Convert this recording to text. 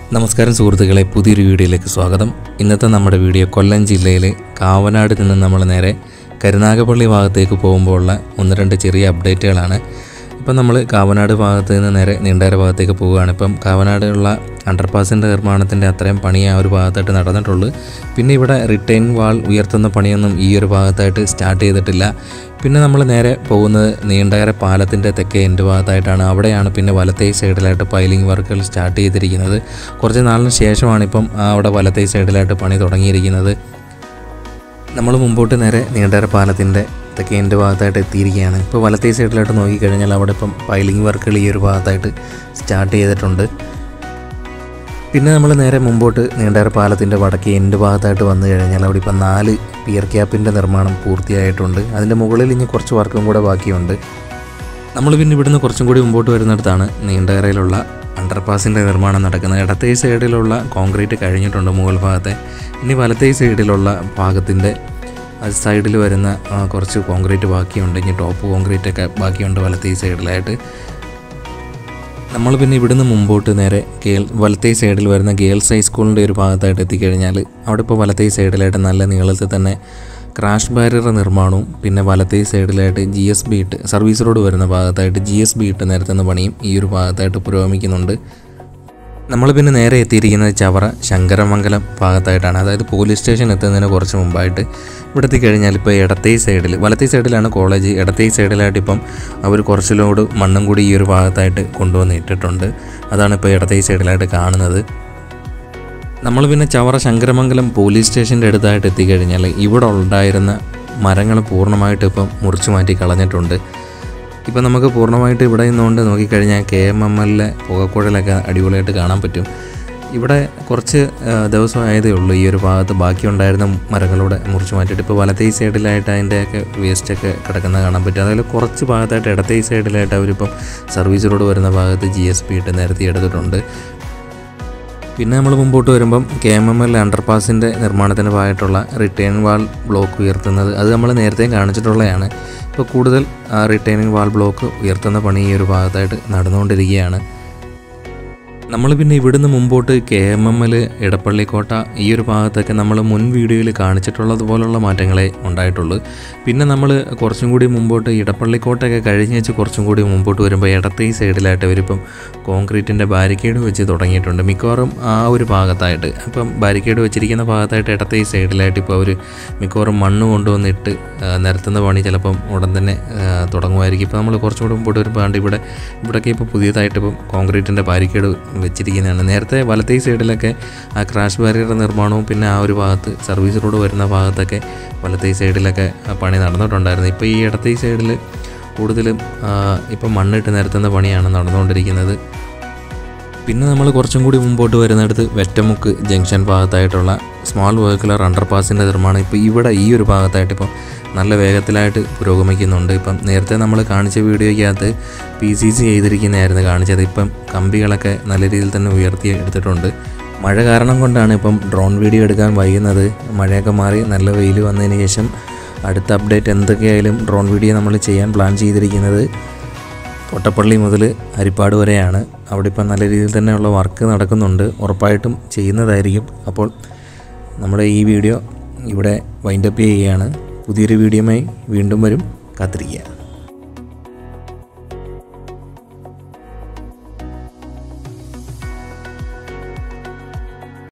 നമസ്കാരം സുഹൃത്തുക്കളെ പുതിയൊരു വീഡിയോയിലേക്ക് സ്വാഗതം ഇന്നത്തെ നമ്മുടെ വീഡിയോ കൊല്ലം ജില്ലയിലെ കാവനാട് നിന്ന് നമ്മൾ നേരെ കരുനാഗപ്പള്ളി ഭാഗത്തേക്ക് പോകുമ്പോഴുള്ള ഒന്ന് രണ്ട് ചെറിയ അപ്ഡേറ്റുകളാണ് ഇപ്പം നമ്മൾ കാവനാട് ഭാഗത്ത് നിന്ന് നേരെ നീണ്ടകര ഭാഗത്തേക്ക് പോവുകയാണ് ഇപ്പം കാവനാടുള്ള അണ്ടർപാസിൻ്റെ നിർമ്മാണത്തിൻ്റെ അത്രയും പണി ആ ഒരു ഭാഗത്തായിട്ട് നടന്നിട്ടുള്ളൂ പിന്നെ ഇവിടെ റിട്ടേൺ വാൾ ഉയർത്തുന്ന പണിയൊന്നും ഈ ഒരു ഭാഗത്തായിട്ട് സ്റ്റാർട്ട് ചെയ്തിട്ടില്ല പിന്നെ നമ്മൾ നേരെ പോകുന്നത് നീണ്ടകര പാലത്തിൻ്റെ തെക്കേ എൻ്റെ ഭാഗത്തായിട്ടാണ് അവിടെയാണ് പിന്നെ വലത്തേ സൈഡിലായിട്ട് പൈലിംഗ് വർക്കുകൾ സ്റ്റാർട്ട് ചെയ്തിരിക്കുന്നത് കുറച്ച് നാളിന് ശേഷമാണ് ഇപ്പം ആ അവിടെ വലത്തേ സൈഡിലായിട്ട് പണി തുടങ്ങിയിരിക്കുന്നത് നമ്മൾ മുമ്പോട്ട് നേരെ നീണ്ടകര പാലത്തിൻ്റെ തെക്കേ എൻ്റെ ഭാഗത്തായിട്ട് എത്തിയിരിക്കുകയാണ് ഇപ്പോൾ വലത്തേ സൈഡിലായിട്ട് നോക്കിക്കഴിഞ്ഞാൽ അവിടെ ഇപ്പം പൈലിംഗ് വർക്കുകൾ ഈ ഒരു ഭാഗത്തായിട്ട് സ്റ്റാർട്ട് ചെയ്തിട്ടുണ്ട് പിന്നെ നമ്മൾ നേരെ മുമ്പോട്ട് നീണ്ടകര പാലത്തിൻ്റെ വടക്കേ എൻ്റെ ഭാഗത്തായിട്ട് വന്നു കഴിഞ്ഞാൽ അവിടെ ഇപ്പം നാല് പിയർ ക്യാപ്പിൻ്റെ നിർമ്മാണം പൂർത്തിയായിട്ടുണ്ട് അതിൻ്റെ മുകളിൽ ഇനി കുറച്ച് വർക്കും കൂടെ ബാക്കിയുണ്ട് നമ്മൾ പിന്നെ ഇവിടുന്ന് കുറച്ചും കൂടി മുമ്പോട്ട് വരുന്നിടത്താണ് നീണ്ടകരയിലുള്ള അണ്ടർപാസിൻ്റെ നിർമ്മാണം നടക്കുന്നത് ഇടത്തേ സൈഡിലുള്ള കോൺക്രീറ്റ് കഴിഞ്ഞിട്ടുണ്ട് മുകൾ ഭാഗത്തെ ഇനി വലത്തേ സൈഡിലുള്ള ഭാഗത്തിൻ്റെ സൈഡിൽ വരുന്ന ആ, കുറച്ച് കോൺക്രീറ്റ് ബാക്കിയുണ്ട് ഇനി ടോപ്പ് കോൺക്രീറ്റ് ഒക്കെ ബാക്കിയുണ്ട് വലത്തേ സൈഡിലായിട്ട് നമ്മൾ പിന്നെ ഇവിടുന്ന് മുമ്പോട്ട് നേരെ ഗേൾ വലത്തേ സൈഡിൽ വരുന്ന ഗേൾസ് ഹൈസ്കൂളിൻ്റെ ഒരു ഭാഗത്തായിട്ട് എത്തിക്കഴിഞ്ഞാൽ അവിടെ ഇപ്പോൾ വലത്തേ സൈഡിലായിട്ട് നല്ല നീളത്തിൽ തന്നെ ക്രാഷ് ബാരിയർ നിർമ്മാണവും പിന്നെ വലത്തേ സൈഡിലായിട്ട് ജി എസ് ബി ഇട്ട് സർവീസ് റോഡ് വരുന്ന ഭാഗത്തായിട്ട് ജി എസ് ബി ഇട്ട് നിരത്തുന്ന പണിയും ഈ ഒരു ഭാഗത്തായിട്ട് പുരോഗമിക്കുന്നുണ്ട് നമ്മൾ പിന്നെ നേരെ എത്തിയിരിക്കുന്നത് ചവറ ശങ്കരമംഗലം ഭാഗത്തായിട്ടാണ് അതായത് പോലീസ് സ്റ്റേഷൻ എത്തുന്നതിന് കുറച്ച് മുമ്പായിട്ട് ഇവിടെ എത്തിക്കഴിഞ്ഞാൽ ഇപ്പോൾ ഇടത്തേ സൈഡിൽ വലത്തേ സൈഡിലാണ് കോളേജ് ഇടത്തേ സൈഡിലായിട്ട് ഇപ്പം അവർ കുറച്ച് ലോഡ് മണ്ണും കൂടി ഈ ഒരു ഭാഗത്തായിട്ട് കൊണ്ടുവന്ന് ഇട്ടിട്ടുണ്ട് അതാണ് ഇപ്പോൾ ഇടത്തേ സൈഡിലായിട്ട് കാണുന്നത് നമ്മൾ പിന്നെ ചവറ ശങ്കരമംഗലം പോലീസ് സ്റ്റേഷൻ്റെ അടുത്തായിട്ട് എത്തിക്കഴിഞ്ഞാൽ ഇവിടെ ഉണ്ടായിരുന്ന മരങ്ങൾ പൂർണ്ണമായിട്ട് ഇപ്പം മുറിച്ചു മാറ്റി കളഞ്ഞിട്ടുണ്ട് ഇപ്പം നമുക്ക് പൂർണ്ണമായിട്ട് ഇവിടെ നിന്നുകൊണ്ട് നോക്കിക്കഴിഞ്ഞാൽ കെ എം എം എല്ലിലെ പുകക്കുഴലൊക്കെ അടിപൊളിയായിട്ട് കാണാൻ പറ്റും ഇവിടെ കുറച്ച് ആ, ദിവസമായതേ ഉള്ളൂ ഈ ഒരു ഭാഗത്ത് ബാക്കി ഉണ്ടായിരുന്ന മരങ്ങളൂടെ മുറിച്ച് മാറ്റിയിട്ട് ഇപ്പോൾ വലത്തേ സൈഡിലായിട്ട് അതിൻ്റെയൊക്കെ വേസ്റ്റൊക്കെ കിടക്കുന്നത് കാണാൻ പറ്റും അതിൽ കുറച്ച് ഭാഗത്തായിട്ട് ഇടത്തേ സൈഡിലായിട്ട് അവരിപ്പം സർവീസ് റോഡ് വരുന്ന ഭാഗത്ത് ജി എസ് പി ഇട്ട് നിരത്തി എടുത്തിട്ടുണ്ട് പിന്നെ നമ്മൾ മുമ്പോട്ട് വരുമ്പം കെ എം എം എൽ അണ്ടർപാസിൻ്റെ നിർമ്മാണത്തിന് ഭാഗമായിട്ടുള്ള റിട്ടേൺ വാൾ ബ്ലോക്ക് ഉയർത്തുന്നത് അത് നമ്മൾ നേരത്തെയും കാണിച്ചിട്ടുള്ളതാണ് ഇപ്പോൾ കൂടുതൽ ആ റിട്ടേണിംഗ് വാൾ ബ്ലോക്ക് ഉയർത്തുന്ന പണി ഈ ഒരു ഭാഗത്തായിട്ട് നടന്നുകൊണ്ടിരിക്കുകയാണ് നമ്മൾ പിന്നെ ഇവിടുന്ന് മുമ്പോട്ട് K M M L Edappallikotta ഈ ഒരു ഭാഗത്തൊക്കെ നമ്മൾ മുൻ വീഡിയോയിൽ കാണിച്ചിട്ടുള്ളത് പോലുള്ള മാറ്റങ്ങളെ ഉണ്ടായിട്ടുള്ളൂ പിന്നെ നമ്മൾ കുറച്ചും കൂടി മുമ്പോട്ട് ഇടപ്പള്ളിക്കോട്ടൊക്കെ കഴിഞ്ഞ് വെച്ച് കുറച്ചും കൂടി മുമ്പോട്ട് വരുമ്പോൾ ഇടത്തെ ഈ സൈഡിലായിട്ട് അവരിപ്പം കോൺക്രീറ്റിൻ്റെ ബാരിക്കേഡ് വെച്ച് തുടങ്ങിയിട്ടുണ്ട് മിക്കവാറും ആ ഒരു ഭാഗത്തായിട്ട് അപ്പം ബാരിക്കേഡ് വെച്ചിരിക്കുന്ന ഭാഗത്തായിട്ട് ഇടത്തെ ഈ സൈഡിലായിട്ട് ഇപ്പോൾ അവർ മിക്കവാറും മണ്ണ് കൊണ്ടുവന്നിട്ട് ആ, നിരത്തുന്ന പണി ചിലപ്പം ഉടൻ തന്നെ ആ, തുടങ്ങുമായിരിക്കും ഇപ്പോൾ നമ്മൾ കുറച്ചും കൂടി മുമ്പോട്ട് വരുമ്പോൾ ആണ്ട് ഇവിടെ ഇവിടെയൊക്കെ ഇപ്പോൾ പുതിയതായിട്ട് ഇപ്പം കോൺക്രീറ്റിൻ്റെ ബാരിക്കേഡ് വെച്ചിരിക്കുന്നതാണ് നേരത്തെ വലത്തേ സൈഡിലൊക്കെ ആ ക്രാഷ് ബാരിയർ നിർമ്മാണവും പിന്നെ ആ ഒരു ഭാഗത്ത് സർവീസ് റോഡ് വരുന്ന ഭാഗത്തൊക്കെ വലത്തേ സൈഡിലൊക്കെ ആ പണി നടന്നിട്ടുണ്ടായിരുന്നു ഇപ്പോൾ ഈ ഇടത്തേ സൈഡിൽ കൂടുതലും ആ, ഇപ്പം മണ്ണിട്ട് നിരത്തുന്ന പണിയാണ് നടന്നുകൊണ്ടിരിക്കുന്നത് പിന്നെ നമ്മൾ കുറച്ചും കൂടി മുമ്പോട്ട് വരുന്നിടത്ത് വെറ്റമുക്ക് ജംഗ്ഷൻ ഭാഗത്തായിട്ടുള്ള സ്മോൾ വെഹിക്കുലർ അണ്ടർപാസിൻ്റെ നിർമ്മാണം ഇപ്പോൾ ഇവിടെ ഈ ഒരു ഭാഗത്തായിട്ട് ഇപ്പം നല്ല വേഗത്തിലായിട്ട് പുരോഗമിക്കുന്നുണ്ട് ഇപ്പം നേരത്തെ നമ്മൾ കാണിച്ച വീഡിയോയ്ക്കകത്ത് പി സി സി ചെയ്തിരിക്കുന്നതായിരുന്നു കാണിച്ചത് ഇപ്പം കമ്പികളൊക്കെ നല്ല രീതിയിൽ തന്നെ ഉയർത്തി എടുത്തിട്ടുണ്ട് മഴ കാരണം കൊണ്ടാണ് ഇപ്പം ഡ്രോൺ വീഡിയോ എടുക്കാൻ വൈകുന്നത് മഴയൊക്കെ മാറി നല്ല വെയിൽ വന്നതിന് ശേഷം അടുത്ത അപ്ഡേറ്റ് എന്തൊക്കെയായാലും ഡ്രോൺ വീഡിയോ നമ്മൾ ചെയ്യാൻ പ്ലാൻ ചെയ്തിരിക്കുന്നത് തോട്ടപ്പള്ളി മുതൽ ഹരിപ്പാട് വരെയാണ് അവിടെ ഇപ്പം നല്ല രീതിയിൽ തന്നെയുള്ള വർക്ക് നടക്കുന്നുണ്ട് ഉറപ്പായിട്ടും ചെയ്യുന്നതായിരിക്കും അപ്പോൾ നമ്മുടെ ഈ വീഡിയോ ഇവിടെ വൈൻഡപ്പ് ചെയ്യുകയാണ് പുതിയൊരു വീഡിയോയുമായി വീണ്ടും വരും കാത്തിരിക്കുക